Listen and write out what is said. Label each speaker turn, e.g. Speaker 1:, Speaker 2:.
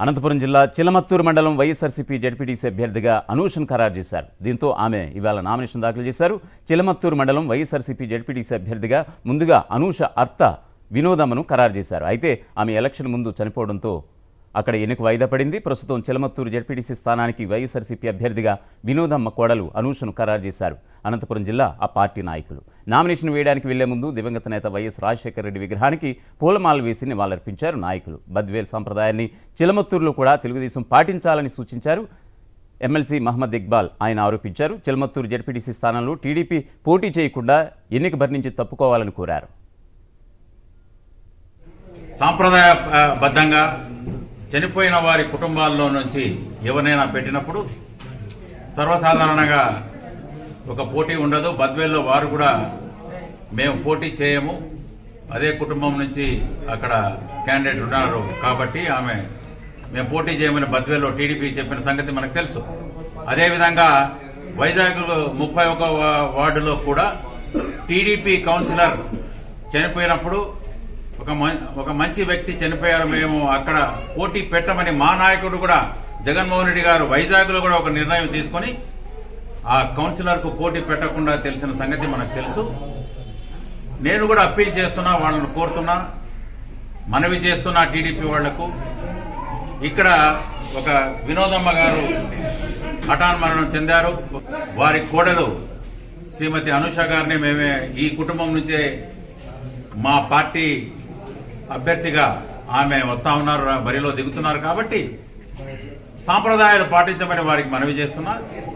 Speaker 1: అనంతపురం జిల్లా చిలమత్తూరు మండలం వైఎస్ఆర్సీపీ జడ్పీటీసీ అభ్యర్థిగా అనూషను ఖరారు చేశారు దీంతో ఆమె ఇవాళ నామినేషన్ దాఖలు చేశారు చిలమత్తూరు మండలం వైఎస్ఆర్సీపీ జడ్పీటీసీ అభ్యర్థిగా ముందుగా అనూష అర్త వినోదమ్మను ఖరారు చేశారు అయితే ఆమె ఎలక్షన్ ముందు చనిపోవడంతో అక్కడ ఎన్నిక వాయిదా పడింది ప్రస్తుతం చిలమత్తూరు జడ్పీటీసీ స్థానానికి వైఎస్ఆర్సీపీ అభ్యర్థిగా వినోదమ్మ కోడలు అనూషను ఖరారు చేశారు అనంతపురం జిల్లా ఆ పార్టీ నాయకులు నామినేషన్ వేయడానికి వెళ్లే ముందు దివంగత నేత వైఎస్ రాజశేఖర రెడ్డి విగ్రహానికి పూలమాల వేసి నివాళులర్పించారు నాయకులు బద్వేల్ సంప్రదాయాన్ని చిలమత్తూరులో కూడా తెలుగుదేశం పాటించాలని సూచించారు ఎమ్మెల్సీ మహమ్మద్ ఇక్బాల్ ఆయన ఆరోపించారు చిలమత్తూరు జడ్పీటీసీ స్థానంలో టీడీపీ పోటీ చేయకుండా ఎన్నిక బరి నుంచి తప్పుకోవాలని కోరారు
Speaker 2: సాంప్రదాయబద్ధంగా చనిపోయిన వారి కుటుంబాల్లో నుంచి ఎవరినైనా పెట్టినప్పుడు సర్వసాధారణంగా ఒక పోటీ ఉండదు బద్వేల్లో వారు కూడా మేము పోటీ చేయము అదే కుటుంబం నుంచి అక్కడ క్యాండిడేట్ ఉన్నారు కాబట్టి ఆమె మేము పోటీ చేయమని బద్వేల్లో టీడీపీ చెప్పిన సంగతి మనకు తెలుసు అదేవిధంగా వైజాగ్ ముప్పై ఒక వార్డులో కూడా టీడీపీ కౌన్సిలర్ చనిపోయినప్పుడు ఒక మ- ఒక మంచి వ్యక్తి చనిపోయారు మేము అక్కడ పోటీ పెట్టమని మా నాయకుడు కూడా జగన్మోహన్ రెడ్డి గారు వైజాగ్లో కూడా ఒక నిర్ణయం తీసుకొని ఆ కౌన్సిలర్కు పోటీ పెట్టకుండా తెలిసిన సంగతి మనకు తెలుసు నేను కూడా అప్పీల్ చేస్తున్నా వాళ్ళని కోరుతున్నా మనవి చేస్తున్నా టీడీపీ వాళ్లకు ఇక్కడ ఒక వినోదమ్మ గారు హఠాన్మరణం చెందారు వారి కోడలు శ్రీమతి అనుష గారిని మేమే ఈ కుటుంబం నుంచే మా పార్టీ అభ్యర్థిగా ఆమె వస్తా ఉన్నారు బరిలో దిగుతున్నారు కాబట్టి సాంప్రదాయాలు పాటించమని వారికి మనవి చేస్తున్నా